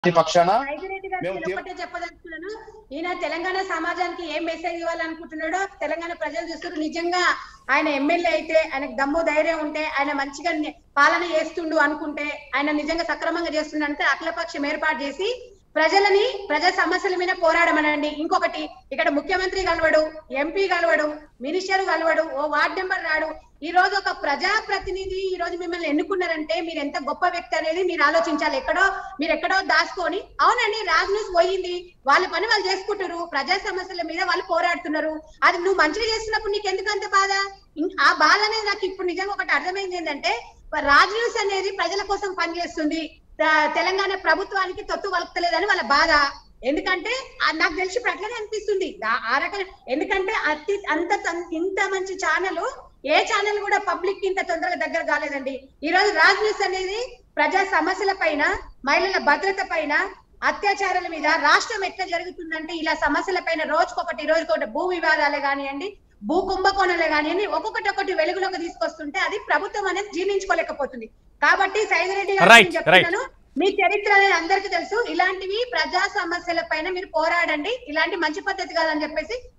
party పక్షాన రైతురెడ్డి గారు మేము నేను తీవ్ర- ఒకటే చెప్పదలుచుకున్నాను ఈయన తెలంగాణ సమాజానికి ఏం మెసేజ్ ఇవ్వాలనుకుంటున్నాడో తెలంగాణ ప్రజలు చూస్తారు నిజంగా ఆయన ఎమ్మెల్యే అయితే ఆయనకు దమ్ము ధైర్యం ఉంటే ఆయన మంచిగా ని- పాలన చేస్తుండు అనుకుంటే ఆయన నిజంగా సక్రమంగా చేస్తుండు అంటే అఖిలపక్షం ఏర్పాటు చేసి ప్రజలని ప్రజా సమస్యల మీద పోరాడమనండి ఇంకొకటి ఇక్కడ ముఖ్యమంత్రి కలవడు ఎంపీ కలవడు మినిస్టర్ కలవడు ఓ వార్డ్ నెంబర్ రాడు ఈ రోజు ఒక ప్రజా ప్రతినిధి ఈ రోజు మిమ్మల్ని ఎన్నుకున్నారంటే మీరు ఎంత గొప్ప వ్యక్తి అనేది మీరు ఆలోచించాలి ఎక్కడో మీరు ఎక్కడో దాచుకొని అవునండి రాజ్ న్యూస్ పోయింది వాళ్ళ పని వాళ్ళు చేసుకుంటారు ప్రజా సమస్యల మీద వాళ్ళు పోరాడుతున్నారు అది నువ్వు మంచిగా చేస్తున్నప్పుడు నీకు ఎందుకు అంత బాధ ఇం- ఆ బాధ అనేది నాకు ఇప్పుడు నిజంగా ఒకటి అర్థమైంది ఏంటంటే రాజ్ న్యూస్ అనేది ప్రజల కోసం పనిచేస్తుంది త- తెలంగాణ ప్రభుత్వానికి తొత్తు వలకలేదని వాళ్ళ బాధ ఎందుకంటే ఆ నాకు తెలిసి ఇప్పుడు అట్లనే అనిపిస్తుంది ఆ- ఆ రకం ఎందుకంటే అతి అంత తన్- ఇంత మంచి ఛానల్ ఏ ఛానల్ కూడా పబ్లిక్ ఇంత తొందరగా దగ్గర కాలేదండి ఈ రోజు రాజ్ న్యూస్ అనేది ప్రజా సమస్యల పైన మహిళల భద్రత పైన అత్యాచారాల మీద రాష్ట్రం ఎట్లా జరుగుతుందంటే ఇలా సమస్యల పైన రోజుకొకటి రోజుకొకటి భూ వివాదాలే కానివ్వండి భూ కుంభకోణాలే కానివ్వండి ఒక్కొక్కటి ఒకటి వెలుగులోకి తీసుకొస్తుంటే అది ప్రభుత్వం అనేది జీర్ణించుకోలేకపోతుంది కాబట్టి సైదిరెడ్డి గారు Right, నేను చెప్తున్నాను మీ చరిత్ర అనేది అందరికీ తెలుసు ఇలాంటివి ప్రజా సమస్యల పైన మీరు పోరాడండి ఇలాంటి మంచి పద్ధతి కాదని చెప్పేసి